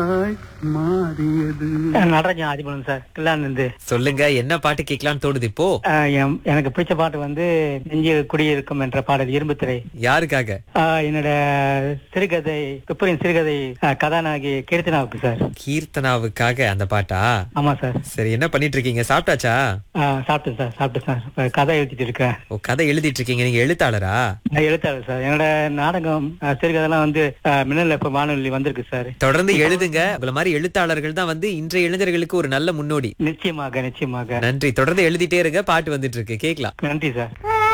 மாறியது நடராஜன் ஆதிபலன் சார் கில்லான் இருந்து சொல்லுங்க என்ன பாட்டு கேட்கலாம்னு தோணுது இப்போ ஆஹ் எம்- எனக்கு பிடிச்ச பாட்டு வந்து நெஞ்சில் குடியிருக்கும் என்ற பாடல் இரும்பு திரை யாருக்காக ஆஹ் என்னோட சிறுகதை துப்பரின் சிறுகதை ஆஹ் கதாநாயகி கீர்த்தனாவுக்கு சார் கீர்த்தனாவுக்காக அந்த பாட்டா ஆமா சார் சரி என்ன பண்ணிட்டு இருக்கீங்க சாப்பிட்டாச்சா ஆஹ் சாப்பிட்டேன் சார் சாப்பிட்டேன் சார் இப்ப கதை எழுதிட்டு இருக்கேன் ஓ கதை எழுதிட்டு இருக்கீங்க நீங்க எழுத்தாளரா நான் எழுத்தாளர் சார் என்னோட நாடகம் ஆஹ் சிறுகதைலாம் வந்து ஆஹ் மின்னல் எப்ப வானொலி வந்திருக்கு சார் தொடர்ந்து எழுதுங்க உங்களை மாதிரி எழுத்தாளர்கள் தான் வந்து இன்றைய இளைஞர்களுக்கு ஒரு நல்ல முன்னோடி நிச்சயமாக நிச்சயமாக நன்றி தொடர்ந்து எழுதிட்டே இருங்க பாட்டு வந்துட்டு இருக்கு கேக்கலாம் நன்றி சார்